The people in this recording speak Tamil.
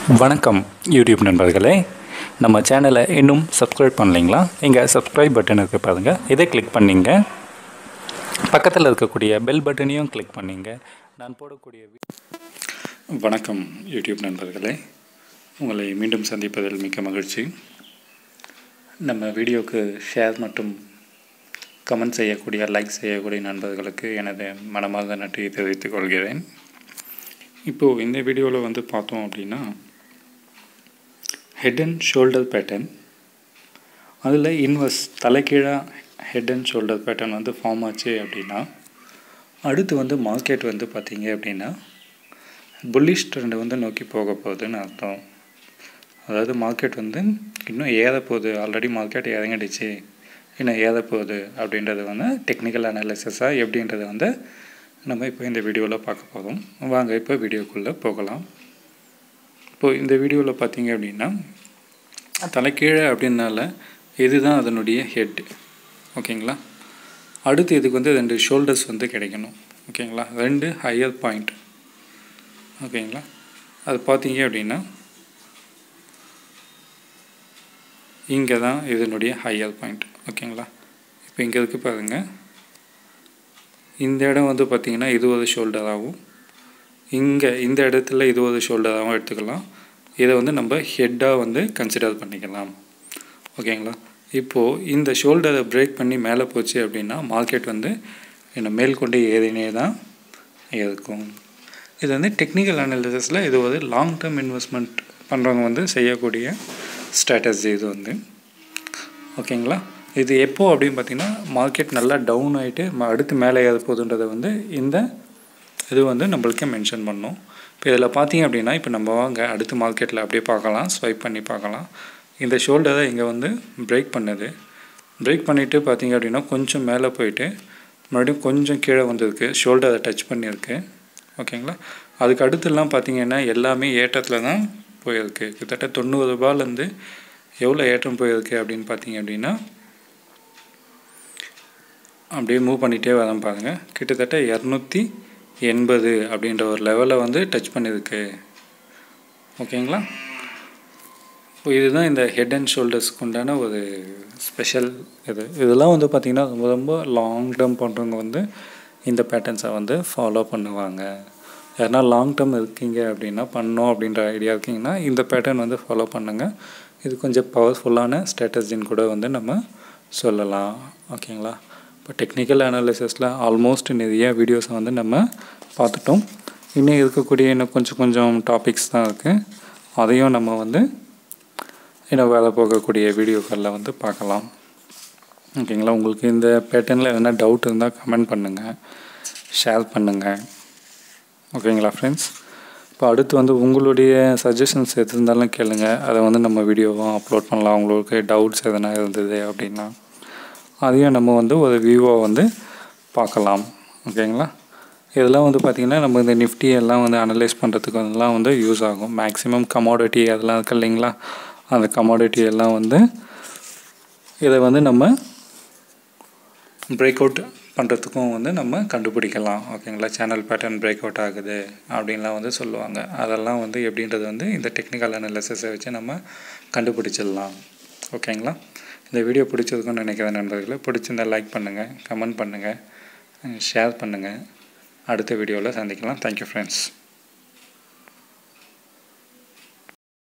வணக்கம் யூடியூப் நண்பர்களே நம்ம சேனலை இன்னும் சப்ஸ்கிரைப் பண்ணலைங்களா இங்கே சப்ஸ்கிரைப் பட்டன் இருக்குது பாருங்கள் இதை கிளிக் பண்ணிங்க பக்கத்தில் இருக்கக்கூடிய பெல் பட்டனையும் கிளிக் பண்ணிங்க நான் போடக்கூடிய வி- வணக்கம் யூடியூப் நண்பர்களே உங்களை மீண்டும் சந்திப்பதில் மிக்க மகிழ்ச்சி நம்ம வீடியோக்கு ஷேர் மற்றும் கமெண்ட் செய்யக்கூடிய லைக் செய்யக்கூடிய நண்பர்களுக்கு எனது மனமார்ந்த நன்றியை தெரிவித்துக் கொள்கிறேன் இப்போது இந்த வீடியோவில் வந்து பார்த்தோம் அப்படின்னா ஹெட் அண்ட் ஷோல்டர் பேட்டர்ன் அதில் இன்வெர்ஸ் தலைகீழாக ஹெட் அண்ட் ஷோல்டர் பேட்டர்ன் வந்து ஃபார்ம் ஆச்சு அப்படின்னா அடுத்து வந்து மார்க்கெட் வந்து பார்த்தீங்க அப்படின்னா புல்லிஷ் ட்ரெண்டை வந்து நோக்கி போக போகுதுன்னு அர்த்தம் அதாவது மார்க்கெட் வந்து இன்னும் ஏற போகுது ஆல்ரெடி மார்க்கெட் இறங்கிடுச்சு இன்னும் ஏற போகுது அப்படின்றது வந்து டெக்னிக்கல் அனாலிசிஸாக எப்படின்றது வந்து நம்ம இப்போ இந்த வீடியோவில் பார்க்க போகிறோம் வாங்க இப்போ வீடியோக்குள்ளே போகலாம் இப்போது இந்த வீடியோவில் பார்த்தீங்க அப்படின்னா தலைக்கீழே அப்படின்னால இதுதான் அதனுடைய ஹெட் ஓகேங்களா அடுத்து இதுக்கு வந்து ரெண்டு ஷோல்டர்ஸ் வந்து கிடைக்கணும் ஓகேங்களா ரெண்டு ஹையர் பாயிண்ட் ஓகேங்களா அது பார்த்தீங்க அப்படின்னா இங்கே தான் இதனுடைய ஹையர் பாயிண்ட் ஓகேங்களா இப்போ இங்கே இருக்கு பாருங்க இந்த இடம் வந்து பார்த்திங்கன்னா இது ஒரு ஷோல்டராகவும் இங்கே இந்த இடத்துல இது ஒரு ஷோல்டராகவும் எடுத்துக்கலாம் இதை வந்து நம்ம ஹெட்டாக வந்து கன்சிடர் பண்ணிக்கலாம் ஓகேங்களா இப்போது இந்த ஷோல்டரை பிரேக் பண்ணி மேலே போச்சு அப்படின்னா மார்க்கெட் வந்து என்ன மேல்கொண்டு ஏறினே தான் இருக்கும் இது வந்து டெக்னிக்கல் அனாலிசிஸில் இது ஒரு லாங் டேர்ம் இன்வெஸ்ட்மெண்ட் பண்ணுறவங்க வந்து செய்யக்கூடிய ஸ்ட்ராட்டஜி இது வந்து ஓகேங்களா இது எப்போ அப்படின்னு பார்த்தீங்கன்னா மார்க்கெட் நல்லா டவுன் ஆகிட்டு அடுத்து மேலே ஏற போகுதுன்றதை வந்து இந்த இது வந்து நம்மளுக்கு மென்ஷன் பண்ணோம் இப்போ இதில் பார்த்தீங்க அப்படின்னா இப்போ நம்ம வாங்க அடுத்த மார்க்கெட்டில் அப்படியே பார்க்கலாம் ஸ்வைப் பண்ணி பார்க்கலாம் இந்த ஷோல்டரை இங்கே வந்து பிரேக் பண்ணுது பிரேக் பண்ணிவிட்டு பார்த்தீங்க அப்படின்னா கொஞ்சம் மேலே போயிட்டு மறுபடியும் கொஞ்சம் கீழே வந்திருக்கு ஷோல்டரை டச் பண்ணியிருக்கு ஓகேங்களா அதுக்கு அடுத்துலாம் பார்த்தீங்கன்னா எல்லாமே ஏற்றத்தில் தான் போயிருக்கு கிட்டத்தட்ட தொண்ணூறு ரூபாயிலேருந்து எவ்வளோ ஏற்றம் போயிருக்கு அப்படின்னு பார்த்தீங்க அப்படின்னா அப்படியே மூவ் பண்ணிகிட்டே வரேன் பாருங்கள் கிட்டத்தட்ட இரநூத்தி எண்பது அப்படின்ற ஒரு லெவலை வந்து டச் பண்ணியிருக்கு ஓகேங்களா இப்போ இதுதான் இந்த ஹெட் அண்ட் ஷோல்டர்ஸ்க்கு உண்டான ஒரு ஸ்பெஷல் இது இதெல்லாம் வந்து பார்த்திங்கன்னா ரொம்ப ரொம்ப லாங் டேர்ம் பண்ணுறவங்க வந்து இந்த பேட்டர்ன்ஸை வந்து ஃபாலோ பண்ணுவாங்க யாருனா லாங் டேர்ம் இருக்கீங்க அப்படின்னா பண்ணோம் அப்படின்ற ஐடியா இருக்கீங்கன்னா இந்த பேட்டர்ன் வந்து ஃபாலோ பண்ணுங்கள் இது கொஞ்சம் பவர்ஃபுல்லான ஸ்ட்ராட்டஜின்னு கூட வந்து நம்ம சொல்லலாம் ஓகேங்களா இப்போ டெக்னிக்கல் அனாலிசிஸில் ஆல்மோஸ்ட் நிறைய வீடியோஸை வந்து நம்ம பார்த்துட்டோம் இன்னும் இருக்கக்கூடிய இன்னும் கொஞ்சம் கொஞ்சம் டாபிக்ஸ் தான் இருக்குது அதையும் நம்ம வந்து இன்னும் வேலை போகக்கூடிய வீடியோக்களில் வந்து பார்க்கலாம் ஓகேங்களா உங்களுக்கு இந்த பேட்டர்னில் எதனா டவுட் இருந்தால் கமெண்ட் பண்ணுங்கள் ஷேர் பண்ணுங்கள் ஓகேங்களா ஃப்ரெண்ட்ஸ் இப்போ அடுத்து வந்து உங்களுடைய சஜஷன்ஸ் எது இருந்தாலும் கேளுங்கள் அதை வந்து நம்ம வீடியோவும் அப்லோட் பண்ணலாம் உங்களுக்கு டவுட்ஸ் எதனா இருந்தது அப்படின்னா அதையும் நம்ம வந்து ஒரு வியூவாக வந்து பார்க்கலாம் ஓகேங்களா இதெல்லாம் வந்து பார்த்திங்கன்னா நம்ம இந்த நிஃப்டி எல்லாம் வந்து அனலைஸ் பண்ணுறதுக்கு எல்லாம் வந்து யூஸ் ஆகும் மேக்ஸிமம் கமாடிட்டி அதெல்லாம் இருக்கு இல்லைங்களா அந்த கமாடிட்டி எல்லாம் வந்து இதை வந்து நம்ம பிரேக் அவுட் பண்ணுறதுக்கும் வந்து நம்ம கண்டுபிடிக்கலாம் ஓகேங்களா சேனல் பேட்டர்ன் பிரேக் அவுட் ஆகுது அப்படின்லாம் வந்து சொல்லுவாங்க அதெல்லாம் வந்து எப்படின்றது வந்து இந்த டெக்னிக்கல் அனாலிசிஸை வச்சு நம்ம கண்டுபிடிச்சிடலாம் ஓகேங்களா இந்த வீடியோ பிடிச்சதுக்குன்னு நினைக்கிறேன் நண்பர்களே பிடிச்சிருந்தா லைக் பண்ணுங்கள் கமெண்ட் பண்ணுங்கள் ஷேர் பண்ணுங்கள் அடுத்த வீடியோவில் சந்திக்கலாம் தேங்க்யூ ஃப்ரெண்ட்ஸ்